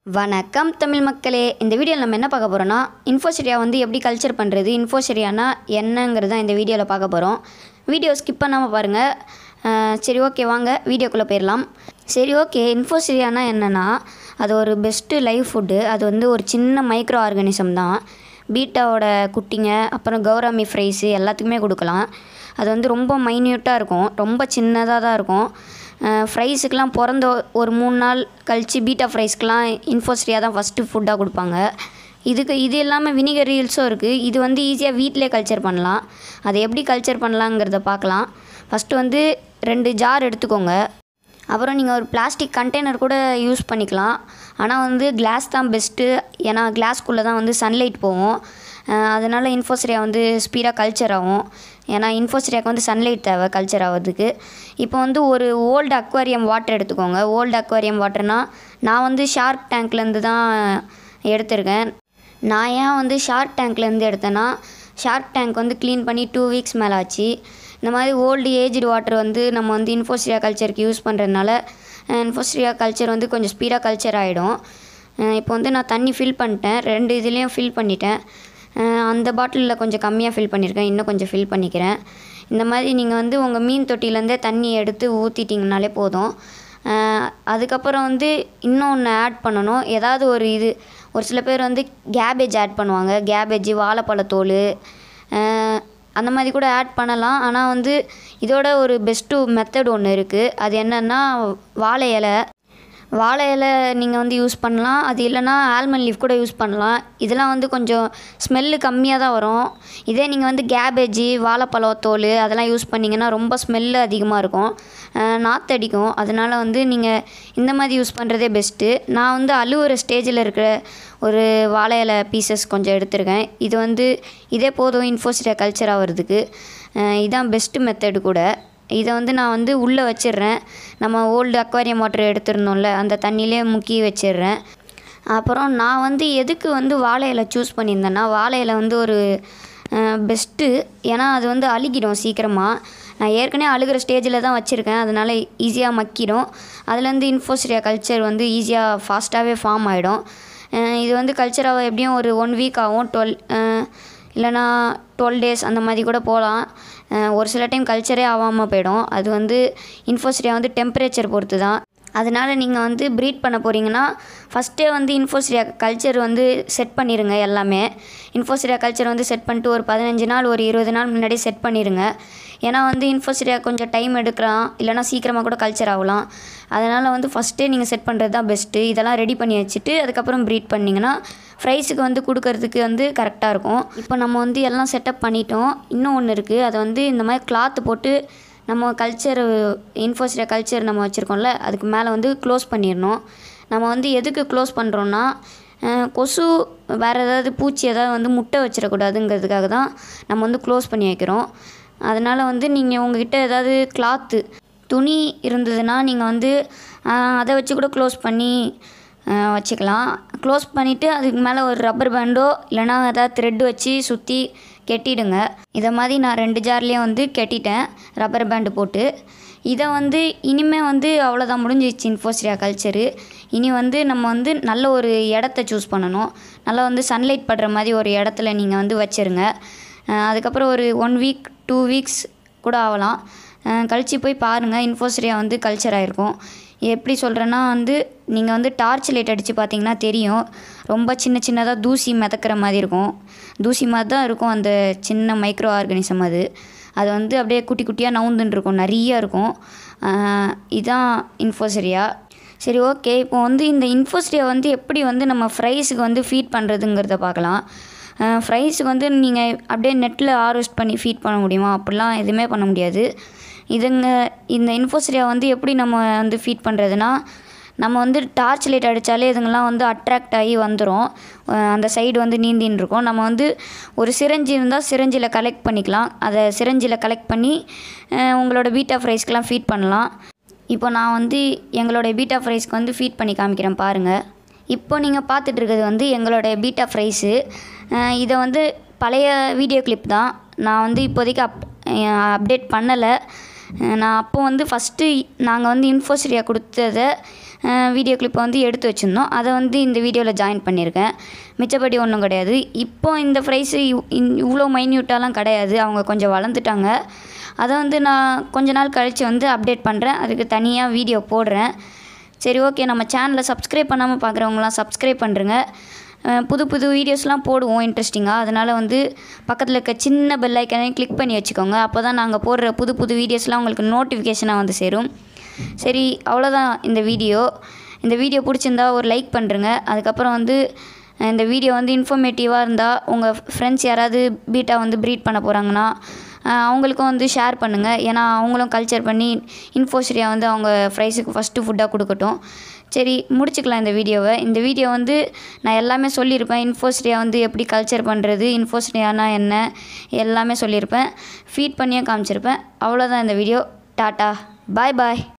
வணக்கம் தமிழ் மக்களே இந்த வீடியோவில் நம்ம என்ன பார்க்க போகிறோன்னா இன்ஃபோஷரியா வந்து எப்படி கல்ச்சர் பண்ணுறது இன்ஃபோஷரியானா என்னங்கிறது தான் இந்த வீடியோவில் பார்க்க போகிறோம் வீடியோ ஸ்கிப் பண்ணாமல் பாருங்கள் அஹ், சரி ஓகே வாங்க வீடியோக்குள்ளே போயிடலாம் சரி ஓகே இன்ஃபோஷரியானா என்னென்னா அது ஒரு பெஸ்ட்டு லைவ் ஃபுட்டு அது வந்து ஒரு சின்ன மைக்ரோ ஆர்கானிசம் தான் பீட்டாவோட குட்டிங்க அப்புறம் கௌராமி ஃப்ரைஸு எல்லாத்துக்குமே கொடுக்கலாம் அது வந்து ரொம்ப மைன்யூட்டாக இருக்கும் ரொம்ப சின்னதாக தான் இருக்கும் ஃப்ரைஸுக்கெலாம் பிறந்த ஒரு மூணு நாள் கழித்து பீட்டா ஃப்ரைஸ்க்கெலாம் இன்ஃபோஸ்ரியா தான் ஃபஸ்ட்டு ஃபுட்டாக கொடுப்பாங்க இதுக்கு இது இல்லாமல் வினிகர் ரீல்ஸும் இருக்குது இது வந்து ஈஸியாக வீட்டிலே கல்ச்சர் பண்ணலாம் அதை எப்படி கல்ச்சர் பண்ணலாங்கிறத பார்க்கலாம் ஃபஸ்ட்டு வந்து ரெண்டு ஜார் எடுத்துக்கோங்க அப்புறம் நீங்கள் ஒரு பிளாஸ்டிக் கண்டெய்னர் கூட யூஸ் பண்ணிக்கலாம் ஆனால் வந்து கிளாஸ் தான் பெஸ்ட்டு ஏன்னா கிளாஸ்க்குள்ளே தான் வந்து சன்லைட் போகும் அஹ் அதனால் இன்ஃபோஸ்ரியா வந்து ஸ்பீடாக கல்ச்சர் ஆகும் ஏன்னா இன்ஃபோஸ்ரியாவுக்கு வந்து சன்லைட் தேவை கல்ச்சர் ஆகிறதுக்கு இப்போ வந்து ஒரு ஓல்டு அக்வாரியம் வாட்டர் எடுத்துக்கோங்க ஓல்டு அக்வாரியம் வாட்டர்னால் நான் வந்து ஷார்க் டேங்க்லேருந்து தான் எடுத்திருக்கேன் நான் ஏன் வந்து ஷார்க் டேங்க்லேருந்து எடுத்தேன்னா ஷார்க் டேங்க் வந்து க்ளீன் பண்ணி டூ வீக்ஸ் மேலே ஆச்சு இந்த மாதிரி ஓல்டு ஏஜ்டு வாட்டர் வந்து நம்ம வந்து இன்ஃபோஸ்ரியா கல்ச்சருக்கு யூஸ் பண்ணுறதுனால இன்ஃபோஸ்ரியா கல்ச்சர் வந்து கொஞ்சம் ஸ்பீடாக கல்ச்சர் ஆகிடும் இப்போ வந்து நான் தண்ணி ஃபில் பண்ணிட்டேன் ரெண்டு இதுலேயும் ஃபில் பண்ணிட்டேன் அஹ் அந்த பாட்டிலில் கொஞ்சம் கம்மியாக ஃபில் பண்ணியிருக்கேன் இன்னும் கொஞ்சம் ஃபில் பண்ணிக்கிறேன் இந்த மாதிரி நீங்கள் வந்து உங்கள் மீன் தொட்டிலேருந்தே தண்ணி எடுத்து ஊற்றிட்டிங்கனாலே போதும் அஹ் அதுக்கப்புறம் வந்து இன்னொன்று ஆட் பண்ணணும் ஏதாவது ஒரு இது ஒரு சில பேர் வந்து கேபேஜ் ஆட் பண்ணுவாங்க கேபேஜ் வாழைப்பழத்தோல் அஹ் அந்த மாதிரி கூட ஆட் பண்ணலாம் ஆனால் வந்து இதோட ஒரு பெஸ்ட்டு மெத்தட் ஒன்று இருக்குது அது என்னென்னா வாழை இலை வாழை இலை நீங்கள் வந்து யூஸ் பண்ணலாம் அது இல்லைன்னா ஆல்மண்ட் லீஃப் கூட யூஸ் பண்ணலாம் இதெல்லாம் வந்து கொஞ்சம் ஸ்மெல்லு கம்மியாக தான் வரும் இதே நீங்கள் வந்து கேபேஜி வாழைப்பழம் தோல் அதெல்லாம் யூஸ் பண்ணிங்கன்னா ரொம்ப ஸ்மெல்லு அதிகமாக இருக்கும் அஹ் நாத்தடிக்கும் அதனால் வந்து நீங்கள் இந்த மாதிரி யூஸ் பண்ணுறதே பெஸ்ட்டு நான் வந்து அழுவுற ஸ்டேஜில் இருக்கிற ஒரு வாழை இலை பீசஸ் கொஞ்சம் எடுத்திருக்கேன் இது வந்து இதே போதும் இன்ஃபோசிட்டியா கல்ச்சர் ஆகிறதுக்கு அஹ் இதான் பெஸ்ட்டு மெத்தடு கூட இதை வந்து நான் வந்து உள்ளே வச்சிடுறேன் நம்ம ஓல்டு அக்வாரியம் வாட்டர் எடுத்திருந்தோம்ல அந்த தண்ணியிலே முக்கி வச்சிடுறேன் அப்புறம் நான் வந்து எதுக்கு வந்து வாழை இலை சூஸ் பண்ணியிருந்தேன்னா வாழை இலை வந்து ஒரு பெஸ்ட்டு ஏன்னா அது வந்து அழுகிடும் சீக்கிரமாக நான் ஏற்கனவே அழுகிற ஸ்டேஜில் தான் வச்சுருக்கேன் அதனால் ஈஸியாக மக்கிடும் அதுலேருந்து இன்ஃபோஸ்ரியா கல்ச்சர் வந்து ஈஸியாக ஃபாஸ்ட்டாகவே ஃபார்ம் ஆகிடும் இது வந்து கல்ச்சராக எப்படியும் ஒரு ஒன் வீக் ஆகும் டுவெல் இல்லைனா டுவெல் டேஸ் அந்த மாதிரி கூட போகலாம் அஹ் ஒரு சில டைம் கல்ச்சரே ஆகாமல் போயிடும் அது வந்து இன்ஃபோஸ்ரியா வந்து டெம்பரேச்சர் பொறுத்து தான் அதனால் நீங்கள் வந்து ப்ரீட் பண்ண போகிறீங்கன்னா ஃபஸ்ட்டே வந்து இன்ஃபோஸ்ரியா கல்ச்சர் வந்து செட் பண்ணிடுங்க எல்லாமே இன்ஃபோஸ்ரியா கல்ச்சர் வந்து செட் பண்ணிட்டு ஒரு பதினஞ்சு நாள் ஒரு இருபது நாள் முன்னாடியே செட் பண்ணிடுங்க ஏன்னா வந்து இன்ஃபோஸ்ரியா கொஞ்சம் டைம் எடுக்கலாம் இல்லைனா சீக்கிரமாக கூட கல்ச்சர் ஆகலாம் அதனால் வந்து ஃபஸ்ட்டே நீங்கள் செட் பண்ணுறது தான் பெஸ்ட்டு இதெல்லாம் ரெடி பண்ணி வச்சுட்டு அதுக்கப்புறம் ப்ரீட் பண்ணிங்கன்னா ஃப்ரைஸுக்கு வந்து கொடுக்கறதுக்கு வந்து கரெக்டாக இருக்கும் இப்போ நம்ம வந்து எல்லாம் செட்டப் பண்ணிட்டோம் இன்னும் ஒன்று இருக்குது அதை வந்து இந்த மாதிரி கிளாத்து போட்டு நம்ம கல்ச்சர் இன்ஃபோஸ்ரியா கல்ச்சர் நம்ம வச்சுருக்கோம்ல அதுக்கு மேலே வந்து க்ளோஸ் பண்ணிடணும் நம்ம வந்து எதுக்கு க்ளோஸ் பண்ணுறோன்னா அஹ், கொசு வேறு ஏதாவது பூச்சி ஏதாவது வந்து முட்டை வச்சிடக்கூடாதுங்கிறதுக்காக தான் நம்ம வந்து க்ளோஸ் பண்ணி வைக்கிறோம் அதனால் வந்து நீங்கள் உங்ககிட்ட ஏதாவது கிளாத்து துணி இருந்ததுன்னா நீங்கள் வந்து அஹ், அதை வச்சு கூட க்ளோஸ் பண்ணி அஹ், வச்சுக்கலாம் க்ளோஸ் பண்ணிவிட்டு அதுக்கு மேலே ஒரு ரப்பர் பேண்டோ இல்லைனா ஏதாவது த்ரெட் வச்சு சுற்றி கெட்டிடுங்க இதை மாதிரி நான் ரெண்டு ஜார்லேயும் வந்து கெட்டிட்டேன் ரப்பர் பேண்டு போட்டு இதை வந்து இனிமேல் வந்து அவ்வளோதான் முடிஞ்சிச்சு இன்ஃபோஸ்ரியா கல்ச்சரு இனி வந்து நம்ம வந்து நல்ல ஒரு இடத்த சூஸ் பண்ணணும் நல்லா வந்து சன்லைட் படுற மாதிரி ஒரு இடத்துல நீங்கள் வந்து வச்சுருங்க அஹ் அதுக்கப்புறம் ஒரு ஒன் வீக் டூ வீக்ஸ் கூட ஆகலாம் கழித்து போய் பாருங்கள் இன்ஃபோஸ்ரியா வந்து கல்ச்சர் ஆகிருக்கும் எப்படி சொல்கிறேன்னா வந்து நீங்கள் வந்து டார்ச் லைட் அடித்து பார்த்தீங்கன்னா தெரியும் ரொம்ப சின்ன சின்னதாக தூசி மிதக்கிற மாதிரி இருக்கும் தூசி மாதிரி தான் இருக்கும் அந்த சின்ன மைக்ரோ ஆர்கானிசம் அது அது வந்து அப்படியே குட்டி குட்டியாக நவுந்துன்னு இருக்கும் நிறைய இருக்கும் அஹ் இதான் இன்ஃபோசரியா சரி ஓகே இப்போ வந்து இந்த இன்ஃபோஸ்ரியா வந்து எப்படி வந்து நம்ம ஃப்ரைஸுக்கு வந்து ஃபீட் பண்ணுறதுங்கிறத பார்க்கலாம் ஃப்ரைஸுக்கு வந்து நீங்கள் அப்படியே நெட்டில் ஹார்வெஸ்ட் பண்ணி ஃபீட் பண்ண முடியுமா அப்படிலாம் எதுவுமே பண்ண முடியாது இதுங்க இந்த இன்ஃபோஸ்ரியா வந்து எப்படி நம்ம வந்து ஃபீட் பண்ணுறதுனா நம்ம வந்து டார்ச் லைட் அடித்தாலே இதுங்கெல்லாம் வந்து அட்ராக்ட் ஆகி வந்துடும் அந்த சைடு வந்து நீந்தின்னு இருக்கும் நம்ம வந்து ஒரு சிரஞ்சி இருந்தால் சிரஞ்சில் கலெக்ட் பண்ணிக்கலாம் அதை சிரஞ்சில் கலெக்ட் பண்ணி அஹ், உங்களோட பீட்டா ஃப்ரைஸ்க்கெலாம் ஃபீட் பண்ணலாம் இப்போ நான் வந்து எங்களோட பீட்டா ஃப்ரைஸ்க்கு வந்து ஃபீட் பண்ணி காமிக்கிறேன் பாருங்கள் இப்போ நீங்கள் பார்த்துட்டு இருக்கிறது வந்து எங்களோட பீட்டா ஃப்ரைஸு இதை வந்து பழைய வீடியோ கிளிப் தான் நான் வந்து இப்போதைக்கு அப் அப்டேட் பண்ணலை நான் அப்போ வந்து ஃபஸ்ட்டு நாங்கள் வந்து இன்ஃபோசிரியா கொடுத்ததை வீடியோ கிளிப்பை வந்து எடுத்து வச்சுருந்தோம் அதை வந்து இந்த வீடியோவில் ஜாயின் பண்ணியிருக்கேன் மிச்சப்படி ஒன்றும் கிடையாது இப்போ இந்த ப்ரைஸு இவ்வளோ மைன்யூட்டாலாம் கிடையாது அவங்க கொஞ்சம் வளர்ந்துட்டாங்க அதை வந்து நான் கொஞ்ச நாள் கழித்து வந்து அப்டேட் பண்ணுறேன் அதுக்கு தனியாக வீடியோ போடுறேன் சரி ஓகே நம்ம சேனலை சப்ஸ்கிரைப் பண்ணாமல் பார்க்குறவங்களாம் சப்ஸ்கிரைப் பண்ணுறங்க அஹ் புது புது வீடியோஸ்லாம் போடுவோம் இன்ட்ரெஸ்டிங்காக அதனால் வந்து பக்கத்தில் இருக்க சின்ன பெல் ஐக்கனையும் கிளிக் பண்ணி வச்சுக்கோங்க அப்போ தான் நாங்கள் போடுற புது புது வீடியோஸ்லாம் உங்களுக்கு நோட்டிஃபிகேஷனாக வந்து சேரும் சரி அவ்வளோதான் இந்த வீடியோ இந்த வீடியோ பிடிச்சிருந்தா ஒரு லைக் பண்ணுறங்க அதுக்கப்புறம் வந்து அஹ் இந்த வீடியோ வந்து இன்ஃபர்மேட்டிவாக இருந்தால் உங்கள் ஃப்ரெண்ட்ஸ் யாராவது பீட்டா வந்து ப்ரீட் பண்ண போகிறாங்கன்னா அஹ் அவங்களுக்கும் வந்து ஷேர் பண்ணுங்கள் ஏன்னா அவங்களும் கல்ச்சர் பண்ணி இன்ஃபோஸ்ரியா வந்து அவங்க ஃப்ரைஸுக்கு ஃபஸ்ட்டு ஃபுட்டாக கொடுக்கட்டும் சரி முடிச்சுக்கலாம் இந்த வீடியோவை இந்த வீடியோ வந்து நான் எல்லாமே சொல்லியிருப்பேன் இன்ஃபோஸ்ரியா வந்து எப்படி கல்ச்சர் பண்ணுறது இன்ஃபோஸ்ரியானா என்ன எல்லாமே சொல்லியிருப்பேன் ஃபீட் பண்ணியே காமிச்சிருப்பேன் அவ்வளோதான் இந்த வீடியோ டாட்டா பாய் பாய்